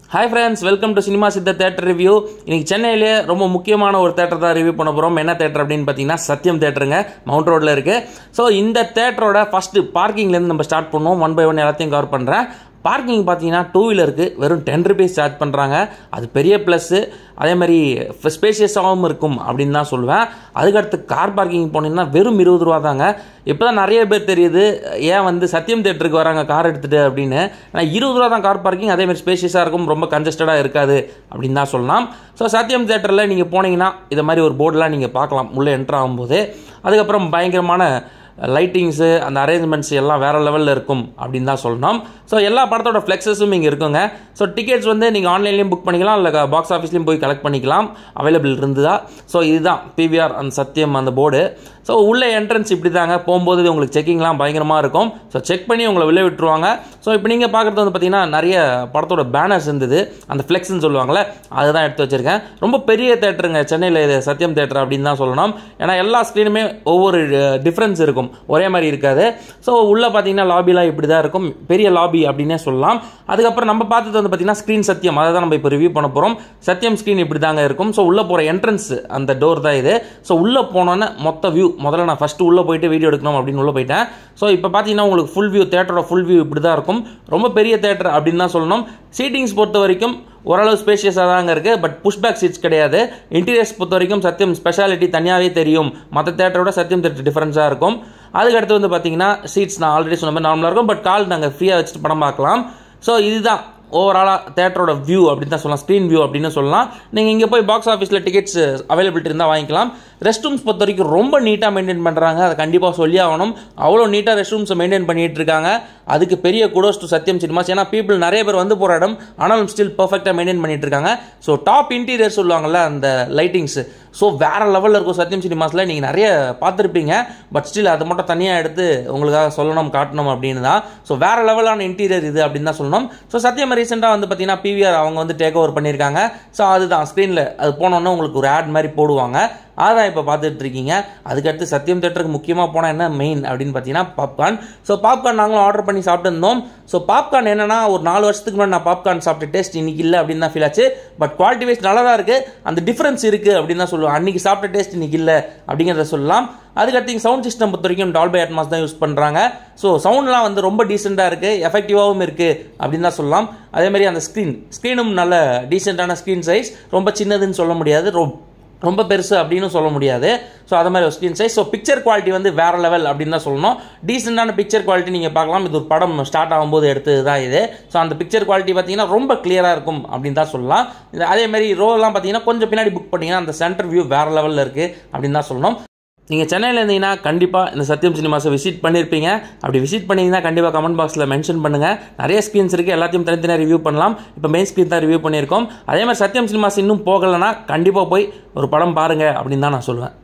hi friends welcome to cinema சித்த theatre review இன்னைக்கு சென்னையிலே ரொம்ப முக்கியமான ஒரு தேட்டர் தான் ரிவ்யூ பண்ண போகிறோம் என்ன தேட்டர் அப்படின்னு பார்த்தீங்கன்னா சத்யம் தேட்டருங்க மவுண்ட் ரோட்டில் இருக்குது ஸோ இந்த தேட்டரோட ஃபஸ்ட்டு பார்க்கிங்லேருந்து நம்ம ஸ்டார்ட் பண்ணுவோம் ஒன் பை ஒன் எல்லாத்தையும் கவர் பண்ணுறேன் பார்க்கிங் பார்த்தீங்கன்னா டூ வீலருக்கு வெறும் டென் ருபீஸ் சார்ஜ் பண்ணுறாங்க அது பெரிய ப்ளஸ்ஸு அதே மாதிரி ஸ்பேஷியஸாகவும் இருக்கும் அப்படின்னு தான் சொல்லுவேன் அதுக்கடுத்து கார் பார்க்கிங் போனீங்கன்னா வெறும் இருபது ரூபா தாங்க இப்போ தான் நிறைய பேர் தெரியுது ஏன் வந்து சத்யம் தேட்டருக்கு வராங்க கார் எடுத்துகிட்டு அப்படின்னு ஆனால் இருபது ரூபா தான் கார் பார்க்கிங் அதே மாதிரி ஸ்பேஷியஸாக இருக்கும் ரொம்ப கன்ஜஸ்டடாக இருக்காது அப்படின்னு தான் சொல்லலாம் ஸோ சத்யம் தேட்டரில் நீங்கள் போனீங்கன்னா இதை மாதிரி ஒரு போர்டெலாம் நீங்கள் பார்க்கலாம் உள்ளே என்ட்ரு ஆகும்போது அதுக்கப்புறம் பயங்கரமான லைட்டிங்ஸு அந்த அரேஞ்ச்மெண்ட்ஸ் எல்லாம் வேறு லெவலில் இருக்கும் அப்படின்னு தான் சொல்லணும் ஸோ எல்லா படத்தோட ஃப்ளெக்ஸஸும் இங்கே இருக்குங்க ஸோ டிக்கெட்ஸ் வந்து நீங்கள் ஆன்லைன்லேயும் புக் பண்ணிக்கலாம் இல்லை பாக்ஸ் ஆஃபீஸ்லேயும் போய் கலெக்ட் பண்ணிக்கலாம் அவைலபிள் இருந்ததா ஸோ இதுதான் பிவிஆர் அந்த சத்தியம் அந்த போர்டு ஸோ உள்ள என்ட்ரன்ஸ் இப்படி தாங்க போகும்போது உங்களுக்கு செக்கிங்லாம் பயங்கரமாக இருக்கும் ஸோ செக் பண்ணி உங்களை வெளியே விட்டுருவாங்க ஸோ இப்போ நீங்கள் பார்க்குறது வந்து பார்த்தீங்கன்னா நிறைய படத்தோட பேனர்ஸ் இருந்தது அந்த ஃப்ளெக்ஸ்னு சொல்லுவாங்கள்ல அதுதான் எடுத்து வச்சுருக்கேன் ரொம்ப பெரிய தேட்டருங்க சென்னையில் இது சத்யம் தேட்டர் அப்படின்னு தான் சொல்லணும் ஏன்னா எல்லா ஸ்க்ரீனுமே ஒவ்வொரு டிஃப்ரென்ஸ் இருக்கும் ஒரே மாதிரி இருக்காது ஸோ உள்ளே பார்த்தீங்கன்னா லாபிலாம் இப்படி தான் இருக்கும் பெரிய லாபி அப்படின்னே சொல்லலாம் அதுக்கப்புறம் நம்ம பார்த்தது வந்து பார்த்தீங்கன்னா ஸ்க்ரீன் சத்தியம் அதை தான் நம்ம இப்போ ரிவ்யூ பண்ண போகிறோம் சத்தியம் ஸ்க்ரீன் இப்படி தாங்க இருக்கும் ஸோ உள்ளே போகிற என்ட்ரன்ஸ் அந்த டோர் தான் இது ஸோ உள்ளே போனோன்னே மொத்த வியூ முதல்ல நான் ஃபஸ்ட்டு உள்ளே போயிட்டு வீடியோ எடுக்கணும் அப்படின்னு உள்ளே போயிட்டேன் ஸோ இப்போ பார்த்தீங்கன்னா உங்களுக்கு ஃபுல் வியூ தேட்டரோட ஃபுல் வியூ இப்படி தான் இருக்கும் ரொம்ப பெரிய தேட்டர் அப்படின்னு தான் சொல்லணும் சீட்டிங்ஸ் பொறுத்த வரைக்கும் ஓரளவு ஸ்பேஷியஸாக தாங்க இருக்குது பட் புஷ்பேக் சீட்ஸ் கிடையாது இன்டீரியர்ஸ் பொறுத்த வரைக்கும் சத்தியம் ஸ்பெஷாலிட்டி தனியாகவே தெரியும் மற்ற தேட்டரோட சத்தியம் தேட்டர் டிஃப்ரென்ஸாக இருக்கும் அதுக்கடுத்து வந்து பார்த்தீங்கன்னா சீட்ஸ் நான் ஆல்ரெடி சொன்ன மாதிரி நார்மலாக இருக்கும் பட் கால் நாங்கள் ஃப்ரீயாக வச்சுட்டு படம் பார்க்கலாம் ஸோ இதுதான் ஓவராலாக தேட்டரோட வியூ அப்படின்னு தான் சொல்லலாம் ஸ்க்ரீன் வியூ அப்படின்னு சொல்லலாம் நீங்கள் இங்கே போய் பாக்ஸ் ஆஃபீஸில் டிக்கெட்ஸ் அவைலபிலிட்டி இருந்தால் வாங்கிக்கலாம் ரெஸ்ட் ரூம்ஸ் பொறுத்த வரைக்கும் ரொம்ப நீட்டாக மெயின்டைன் பண்ணுறாங்க அதை கண்டிப்பாக சொல்லி ஆகணும் அவ்வளோ நீட்டாக ரெஸ்ட் ரூம்ஸை மெயின்டைன் பண்ணிட்டு இருக்காங்க அதுக்கு பெரிய குடோஸ் டு சத்யம் சினிமாஸ் ஏன்னா பீப்புள் நிறைய பேர் வந்து போகிற இடம் ஆனாலும் ஸ்டில் பர்ஃபெக்டாக மெயின்டைன் பண்ணிட்டு இருக்காங்க ஸோ டாப் இன்டீரியர் சொல்லுவாங்கல்ல அந்த லைட்டிங்ஸ் ஸோ வேறு லெவலில் இருக்கும் சத்யம் சினிமாஸில் நீங்கள் நிறைய பார்த்துருப்பீங்க பட் ஸ்டில் அதை மட்டும் தனியாக எடுத்து உங்களுக்காக சொல்லணும் காட்டணும் அப்படின்னு தான் ஸோ வேறு லெவலான இன்டீரியர் இது அப்படின்னு தான் சொல்லணும் ஸோ சத்யம் ரீசெண்டாக வந்து பார்த்தீங்கன்னா பிவிஆர் அவங்க வந்து டேக் ஓவர் பண்ணியிருக்காங்க ஸோ அதுதான் ஸ்க்ரீனில் அது போனோன்னே உங்களுக்கு ஒரு ஆட் மாதிரி போடுவாங்க அதான் இப்போ பார்த்துட்டு இருக்கீங்க அதுக்கடுத்து சத்தியம் தேட்டருக்கு முக்கியமாக போனால் என்ன மெயின் அப்படின்னு பார்த்தீங்கன்னா பாப்கார்ன் ஸோ பாப்கார்ன் நாங்களும் ஆர்டர் பண்ணி சாப்பிட்டுருந்தோம் ஸோ பாப்கார்ன் என்னன்னா ஒரு நாலு வருஷத்துக்கு முன்னாடி நான் பாப்கார்ன் சாப்பிட்ட டேஸ்ட் இன்னைக்கு இல்லை அப்படின்னு தான் ஃபீல் ஆச்சு பட் குவாலிட்டி வைஸ் நல்லா தான் இருக்குது அந்த டிஃப்ரென்ஸ் இருக்குது அப்படின்னு தான் சொல்லுவோம் அன்றைக்கி சாப்பிட்ட டேஸ்ட் இன்னைக்கு இல்லை அப்படிங்கிறத சொல்லலாம் அதுக்கடுத்து சவுண்ட் சிஸ்டம் பொறுத்த வரைக்கும் டால்பை அட்மாஸ் தான் யூஸ் பண்ணுறாங்க ஸோ சவுண்ட்லாம் வந்து ரொம்ப டீசெண்டாக இருக்குது எஃபெக்டிவாகவும் இருக்குது அப்படின்னு தான் சொல்லலாம் அதே மாதிரி அந்த ஸ்க்ரீன் ஸ்க்ரீனும் நல்ல டீசெண்டான ஸ்க்ரீன் சைஸ் ரொம்ப சின்னதுன்னு சொல்ல முடியாது ரொம்ப ரொம்ப பெருசு அப்படின்னு சொல்ல முடியாது ஸோ அது மாதிரி ஒரு screen size so picture quality வந்து வேறு லெவல் அப்படின்னு தான் சொல்லணும் டீசெண்டான பிக்சர் குவாலிட்டி நீங்கள் பார்க்கலாம் இது ஒரு படம் ஸ்டார்ட் ஆகும்போது எடுத்தது தான் இது ஸோ அந்த பிக்சர் குவாலிட்டி பார்த்தீங்கன்னா ரொம்ப கிளியராக இருக்கும் அப்படின்னு தான் சொல்லலாம் இது அதே மாதிரி ரோலாம் பார்த்தீங்கன்னா கொஞ்சம் பின்னாடி புக் பண்ணிங்கன்னா அந்த சென்டர் வியூ வேறு லெவலில் இருக்குது அப்படின்னு தான் சொல்லணும் நீங்கள் சென்னையில் இருந்தீங்கன்னா கண்டிப்பாக இந்த சத்யம் சினிமாஸை விசிட் பண்ணியிருப்பீங்க அப்படி விசிட் பண்ணிங்கன்னா கண்டிப்பாக கமெண்ட் பாக்ஸில் மென்ஷன் பண்ணுங்கள் நிறைய ஸ்க்ரீன்ஸ் இருக்குது எல்லாத்தையும் தனித்தனியாக ரிவ்யூ பண்ணலாம் இப்போ மெயின் ஸ்க்ரீன் தான் ரிவ்யூ பண்ணியிருக்கோம் அதே மாதிரி சத்யம் சினிமாஸ் இன்னும் போகலைன்னா கண்டிப்பாக போய் ஒரு படம் பாருங்கள் அப்படின்னு தான் நான் சொல்லுவேன்